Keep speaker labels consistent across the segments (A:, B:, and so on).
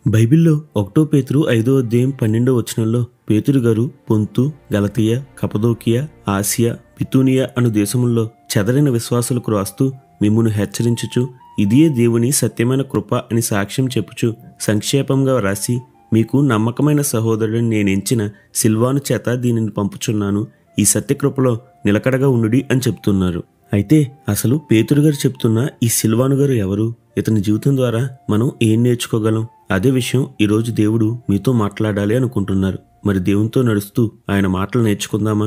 A: బైబిల్లో ఒకటో పేతురు ఐదో అధ్యాయం పన్నెండో వచనంలో పేతురు గారు పొంతు గలతీయ కపదోకియ ఆసియా పితూనియా అను దేశముల్లో చెదరిన విశ్వాసులకు రాస్తూ మిమ్మును హెచ్చరించుచు ఇదియే దేవుని సత్యమైన కృప అని సాక్ష్యం చెప్పుచు సంక్షేపంగా రాసి మీకు నమ్మకమైన సహోదరుడిని నేను ఎంచిన సిల్వాను చేత దీనిని పంపుచున్నాను ఈ సత్యకృపలో నిలకడగా ఉండుడి అని చెప్తున్నారు అయితే అసలు పేతురు గారు చెప్తున్న ఈ సిల్వాను గారు ఎవరు ఇతని జీవితం ద్వారా మనం ఏం నేర్చుకోగలం అదే విషయం ఈరోజు దేవుడు మీతో మాట్లాడాలి అనుకుంటున్నారు మరి దేవునితో నడుస్తూ ఆయన మాటలు నేర్చుకుందామా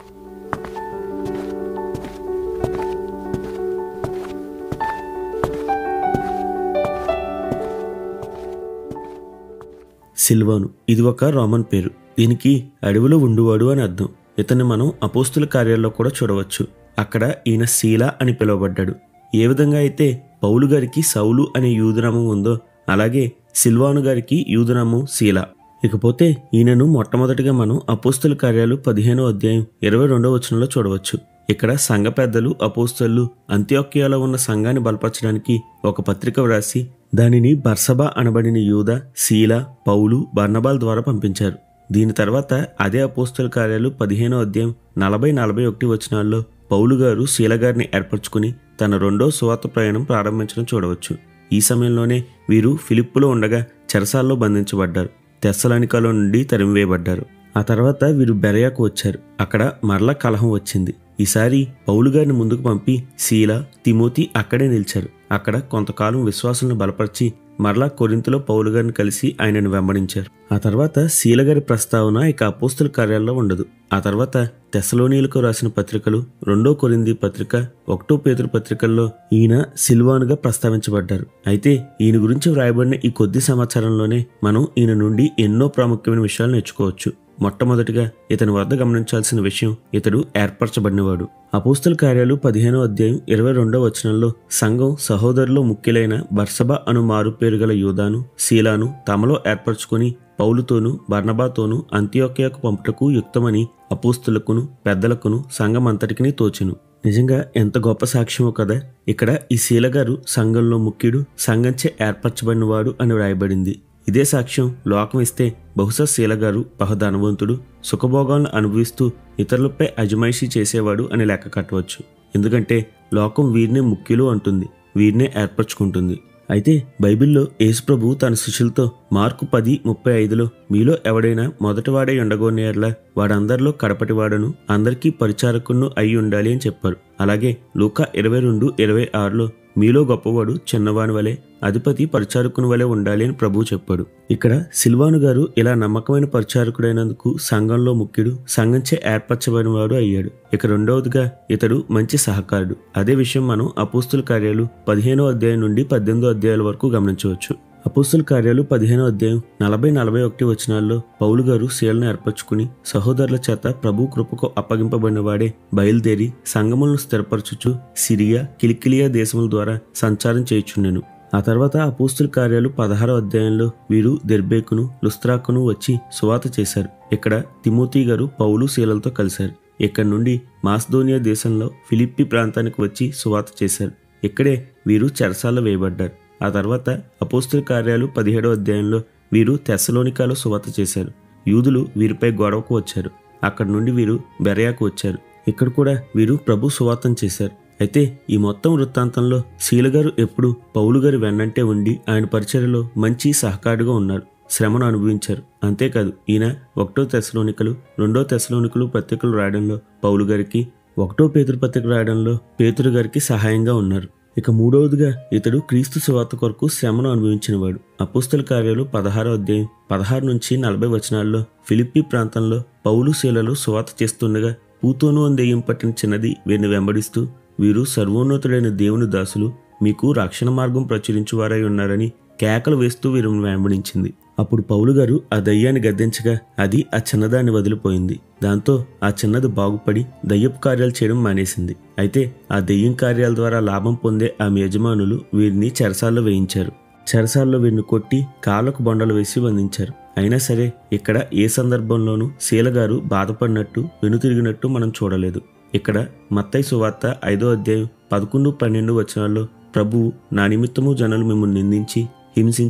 A: సిల్వాను ఇది ఒక రోమన్ పేరు దీనికి అడవిలో ఉండువాడు అని అర్థం ఇతన్ని మనం అపోస్తుల కార్యాల్లో కూడా చూడవచ్చు అక్కడ ఈయన శీల అని పిలువబడ్డాడు ఏ విధంగా అయితే పౌలు గారికి సౌలు అనే యూదునామం ఉందో అలాగే సిల్వాను గారికి యూదునామం శీల ఇకపోతే ఈయనను మొట్టమొదటిగా మనం అపోస్తుల కార్యాలు పదిహేనో అధ్యాయం ఇరవై రెండో వచనంలో చూడవచ్చు ఇక్కడ సంఘ పెద్దలు అపోస్తలు అంత్యోక్యాలో ఉన్న సంఘాన్ని బలపరచడానికి ఒక పత్రిక వ్రాసి దానిని బర్సబా అనబడిన యూద శీల పౌలు బర్నబాల్ ద్వారా పంపించారు దీని తర్వాత అదే అపోస్తల కార్యాలు పదిహేనో అధ్యాయం నలభై నలభై ఒకటి వచనాల్లో పౌలు గారు శీల గారిని ఏర్పరచుకుని తన రెండో సువార్త ప్రయాణం ప్రారంభించడం చూడవచ్చు ఈ సమయంలోనే వీరు ఫిలిప్పులో ఉండగా చెరసాల్లో బంధించబడ్డారు తెస్సలానికాలో నుండి తరిమివేయబడ్డారు ఆ తర్వాత వీరు బెరయాకు వచ్చారు అక్కడ మరల కలహం వచ్చింది ఈసారి పౌలు గారిని ముందుకు పంపి శీల తిమోతి అక్కడే నిలిచారు అక్కడ కొంతకాలం విశ్వాసులను బలపరిచి మరలా కొరింతలో పౌలు గారిని కలిసి ఆయనను వెంబడించారు ఆ తర్వాత శీల గారి ప్రస్తావన ఇక అపోస్తుల కార్యాల్లో ఉండదు ఆ తర్వాత తెసలోనీలకు రాసిన పత్రికలు రెండో కొరింది పత్రిక ఒకటో పేతురు పత్రికల్లో ఈయన సిల్వానుగా ప్రస్తావించబడ్డారు అయితే ఈయన గురించి వ్రాయబడిన ఈ కొద్ది సమాచారంలోనే మనం ఈయన నుండి ఎన్నో ప్రాముఖ్యమైన విషయాలు నేర్చుకోవచ్చు మొట్టమొదటిగా ఇతని వద్ద గమనించాల్సిన విషయం ఇతడు ఏర్పరచబడినవాడు అపోస్తల కార్యాలు పదిహేనో అధ్యాయం ఇరవై రెండో వచనంలో సంఘం సహోదరులో ముఖ్యులైన బర్సబా అను మారు పేరు గల యూదాను శీలాను తమలో ఏర్పరచుకుని పౌలుతోనూ బర్నబాతోనూ అంత్యోక్యకు పంపుటకు యుక్తమని అపోస్తులకును పెద్దలకును సంఘం అంతటికిని తోచెను నిజంగా ఎంత గొప్ప సాక్ష్యమో కదా ఇక్కడ ఈ శీలగారు సంఘంలో ముఖ్యుడు సంఘంచే ఏర్పరచబడినవాడు అని వ్రాయబడింది ఇదే సాక్ష్యం లోకం ఇస్తే బహుశా శీల గారు బహుధనవంతుడు సుఖభోగాలను అనుభవిస్తూ ఇతరులపై అజమాయిషీ చేసేవాడు అని లెక్క కట్టవచ్చు ఎందుకంటే లోకం వీరినే ముఖ్యులు అంటుంది వీరినే ఏర్పరచుకుంటుంది అయితే బైబిల్లో యేసుప్రభు తన శిష్యులతో మార్కు పది ముప్పై ఐదులో మీలో ఎవడైనా మొదటివాడే ఉండగోనేర్లా వాడందరిలో కడపటివాడను అందరికీ పరిచారకును అయి ఉండాలి అని చెప్పారు అలాగే లూకా ఇరవై రెండు ఇరవై ఆరులో మీలో గొప్పవాడు చిన్నవాని వలె అధిపతి పరిచారకుని వలె ఉండాలి అని ప్రభువు చెప్పాడు ఇక్కడ సిల్వాను గారు ఇలా నమ్మకమైన పరిచారకుడైనందుకు సంఘంలో ముఖ్యుడు సంఘంచే ఏర్పరచబడిన వాడు అయ్యాడు ఇక రెండవదిగా ఇతడు మంచి సహకారుడు అదే విషయం మనం అపోస్తుల కార్యాలు పదిహేనో అధ్యాయం నుండి పద్దెనిమిదో అధ్యాయాల వరకు గమనించవచ్చు అపోస్తుల కార్యాలు పదిహేనో అధ్యాయం నలభై నలభై ఒకటి వచనాల్లో పౌలు గారు శీలను ఏర్పరచుకుని సహోదరుల చేత ప్రభు కృపకు అప్పగింపబడిన వాడే బయలుదేరి సంగములను స్థిరపరచుచు సిరియా కిలికిలియా దేశముల ద్వారా సంచారం చేయుచుండెను ఆ తర్వాత అపోస్తుల కార్యాలు పదహారో అధ్యాయంలో వీరు దెర్బేకును లుస్త్రాకును వచ్చి సువాత చేశారు ఇక్కడ తిమోతి గారు పౌలు శీలలతో కలిశారు ఇక్కడి నుండి మాస్దోనియా దేశంలో ఫిలిప్పి ప్రాంతానికి వచ్చి సువాత చేశారు ఇక్కడే వీరు చెరసాల్లో వేయబడ్డారు ఆ తర్వాత అపోస్తుల కార్యాలు పదిహేడో అధ్యాయంలో వీరు తెస్సలోనికాలో సువాత చేశారు యూదులు వీరిపై గొడవకు వచ్చారు అక్కడి నుండి వీరు బెరయాకు వచ్చారు ఇక్కడ కూడా వీరు ప్రభు సువార్తం చేశారు అయితే ఈ మొత్తం వృత్తాంతంలో శీలగారు ఎప్పుడు పౌలు గారి వెన్నంటే ఉండి ఆయన పరిచర్యలో మంచి సహకారిగా ఉన్నారు శ్రమను అనుభవించారు అంతేకాదు ఈయన ఒకటో తెసలోనికలు రెండో తెసలోనికలు పత్రికలు రాయడంలో పౌలు గారికి ఒకటో పేతురు పత్రిక రాయడంలో పేతురు గారికి సహాయంగా ఉన్నారు ఇక మూడవదిగా ఇతడు క్రీస్తు సువార్త కొరకు శ్రమను అనుభవించినవాడు అపుస్తల కార్యాలు పదహారో అధ్యాయం పదహారు నుంచి నలభై వచనాల్లో ఫిలిప్పి ప్రాంతంలో పౌలు శీలలో సువార్త చేస్తుండగా పూతోను అని దెయ్యం పట్టిన చిన్నది వీరిని వెంబడిస్తూ వీరు సర్వోన్నతుడైన దేవుని దాసులు మీకు రక్షణ మార్గం ప్రచురించువారై ఉన్నారని కేకలు వేస్తూ వీరిని వెంబడించింది అప్పుడు పౌలు గారు ఆ దయ్యాన్ని గద్దించగా అది ఆ చిన్నదాన్ని వదిలిపోయింది దాంతో ఆ చిన్నది బాగుపడి దయ్యపు కార్యాలు చేయడం మానేసింది అయితే ఆ దెయ్యం కార్యాల ద్వారా లాభం పొందే ఆమె యజమానులు వీరిని చెరసాల్లో వేయించారు చెరసాల్లో వీరిని కొట్టి కాళ్ళకు బొండలు వేసి బంధించారు అయినా సరే ఇక్కడ ఏ సందర్భంలోనూ శీలగారు బాధపడినట్టు వెనుతిరిగినట్టు మనం చూడలేదు ఇక్కడ మత్తయి సువార్త ఐదో అధ్యాయం పదకొండు పన్నెండు వచనాల్లో ప్రభువు నా నిమిత్తము జనులు మిమ్మల్ని నిందించి హింసించి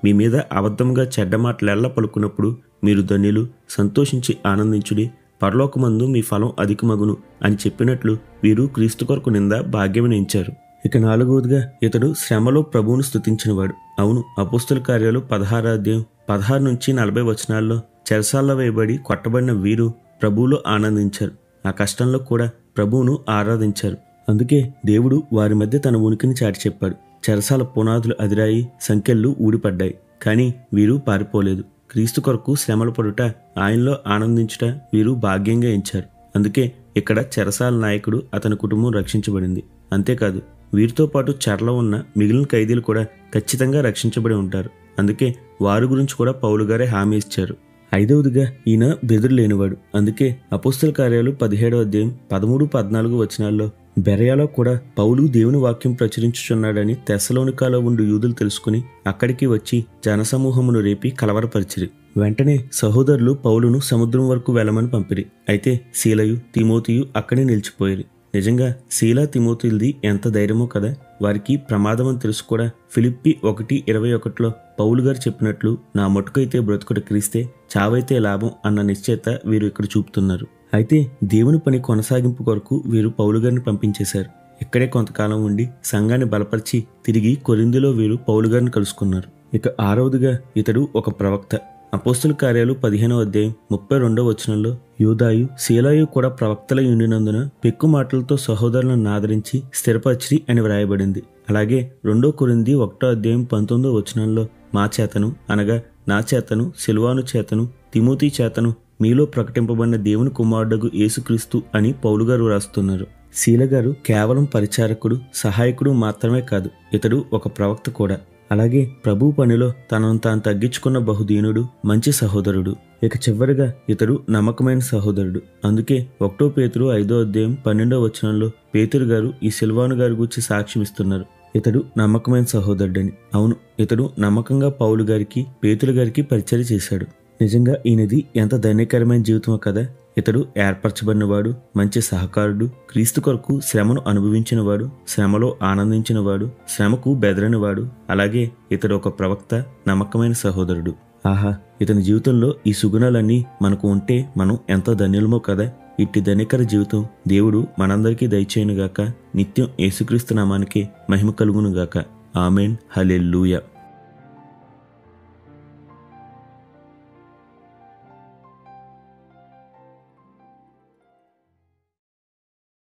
A: మీ మీద అబద్ధంగా చెడ్డ మాటలెల్ల పలుకున్నప్పుడు మీరు ధన్యులు సంతోషించి ఆనందించుడి పరలోకమందు మీ ఫలం అధికమగును అని చెప్పినట్లు వీరు క్రీస్తు కొరకు నింద భాగ్యమనించారు ఇక నాలుగవదిగా ఇతడు శ్రమలో ప్రభువును స్తుతించినవాడు అవును అపుస్తుల కార్యాలు పదహారు అధ్యాయం పదహారు నుంచి నలభై వచనాల్లో చెరసాల్లో వేయబడి కొట్టబడిన వీరు ప్రభువులో ఆనందించారు ఆ కష్టంలో కూడా ప్రభువును ఆరాధించారు అందుకే దేవుడు వారి మధ్య తన ఉనికిని చాటి చెప్పాడు చెరసాల పునాదులు అదిరాయి సంఖ్యలు ఊడిపడ్డాయి కానీ వీరు పారిపోలేదు క్రీస్తు కొరకు శ్రమలు పడుట ఆయనలో ఆనందించుట వీరు భాగ్యంగా ఎంచారు అందుకే ఇక్కడ చెరసాల నాయకుడు అతని కుటుంబం రక్షించబడింది అంతేకాదు వీరితో పాటు చెరలో ఉన్న మిగిలిన ఖైదీలు కూడా ఖచ్చితంగా రక్షించబడి ఉంటారు అందుకే వారి గురించి కూడా పౌలు గారే హామీ ఇచ్చారు ఐదవదిగా ఈయన బెదురు లేనివాడు అందుకే అపోస్తుల కార్యాలు పదిహేడో అధ్యాయం పదమూడు పద్నాలుగు వచనాల్లో బెరయాలో కూడా పౌలు దేవుని వాక్యం ప్రచురించుచున్నాడని తెసలోనికాలో ఉండు యూదులు తెలుసుకుని అక్కడికి వచ్చి జనసమూహమును రేపి కలవరపరిచిరి వెంటనే సహోదరులు పౌలును సముద్రం వరకు వెళ్ళమని పంపిరి అయితే శీలయు తిమోతియు అక్కడే నిలిచిపోయిరి నిజంగా శీలా తిమోతిల్ది ఎంత ధైర్యమో కదా వారికి ప్రమాదం అని తెలుసు కూడా ఫిలిప్పి ఒకటి ఇరవై ఒకటిలో పౌలు గారు చెప్పినట్లు నా మటుకైతే బ్రతుకుడు క్రీస్తే చావైతే లాభం అన్న నిశ్చయత వీరు ఇక్కడ చూపుతున్నారు అయితే దేవుని పని కొనసాగింపు కొరకు వీరు పౌలు గారిని పంపించేశారు ఇక్కడే కొంతకాలం ఉండి సంఘాన్ని బలపరిచి తిరిగి కొరిందిలో వీరు పౌలు గారిని కలుసుకున్నారు ఇక ఆరవదిగా ఇతడు ఒక ప్రవక్త అపోస్తుల కార్యాలు పదిహేనవ అధ్యాయం ముప్పై రెండవ వచనంలో యూదాయు శీలాయు కూడా ప్రవక్తలై ఉండినందున పెక్కు మాటలతో సహోదరులను ఆదరించి స్థిరపరిచి అని వ్రాయబడింది అలాగే రెండో కొరింది ఒకటో అధ్యాయం పంతొమ్మిదో వచనంలో మా చేతను అనగా నా చేతను సిల్వాను చేతను తిమోతి చేతను మీలో ప్రకటింపబడిన దేవుని కుమారుడగు యేసుక్రీస్తు అని పౌలు గారు రాస్తున్నారు శీల గారు కేవలం పరిచారకుడు సహాయకుడు మాత్రమే కాదు ఇతడు ఒక ప్రవక్త కూడా అలాగే ప్రభు పనిలో తనను తాను తగ్గించుకున్న బహుదీనుడు మంచి సహోదరుడు ఇక చివరిగా ఇతడు నమ్మకమైన సహోదరుడు అందుకే ఒకటో పేతురు ఐదో అధ్యాయం పన్నెండో వచనంలో పేతురు గారు ఈ సిల్వాను గారి గురించి సాక్ష్యం ఇస్తున్నారు ఇతడు నమ్మకమైన సహోదరుడని అవును ఇతడు నమ్మకంగా పౌలు గారికి పేతురు గారికి పరిచయం చేశాడు నిజంగా ఈయనది ఎంత ధన్యకరమైన జీవితమో కదా ఇతడు ఏర్పరచబడినవాడు మంచి సహకారుడు క్రీస్తు కొరకు శ్రమను అనుభవించినవాడు శ్రమలో ఆనందించినవాడు శ్రమకు బెదరనివాడు అలాగే ఇతడు ఒక ప్రవక్త నమ్మకమైన సహోదరుడు ఆహా ఇతని జీవితంలో ఈ సుగుణాలన్నీ మనకు ఉంటే మనం ఎంతో ధన్యులమో కదా ఇట్టి ధనికర జీవితం దేవుడు మనందరికీ దయచేయునుగాక నిత్యం యేసుక్రీస్తు నామానికి మహిమ కలుగునుగాక ఆమెన్ హలెల్లుయా